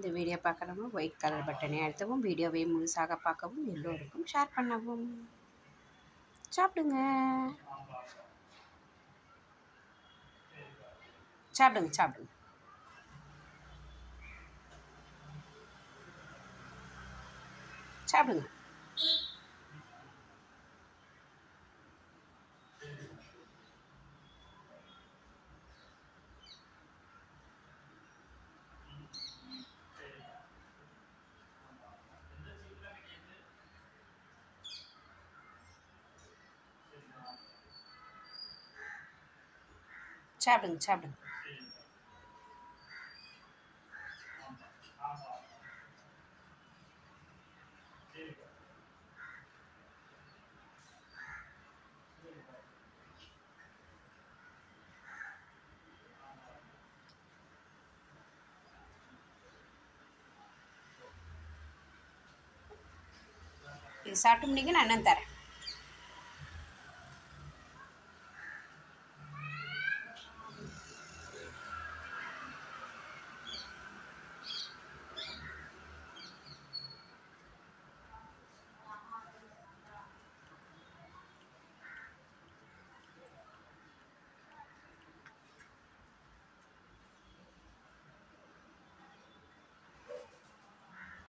இந்த வீடியோ பார்க்குறவங்க white colour பட்டனை அழுத்தவும் வீடியோவை முழுசாக பார்க்கவும் எல்லோருக்கும் ஷேர் பண்ணவும் சாப்பிடுங்க சாப்பிடுங்க சாப்பிடுங்க சாப்பிடுங்க சாப்பிடுங்க சாப்பிடுங்க இது சாப்பிட்டு முடிங்க நான் அண்ணன் தரேன்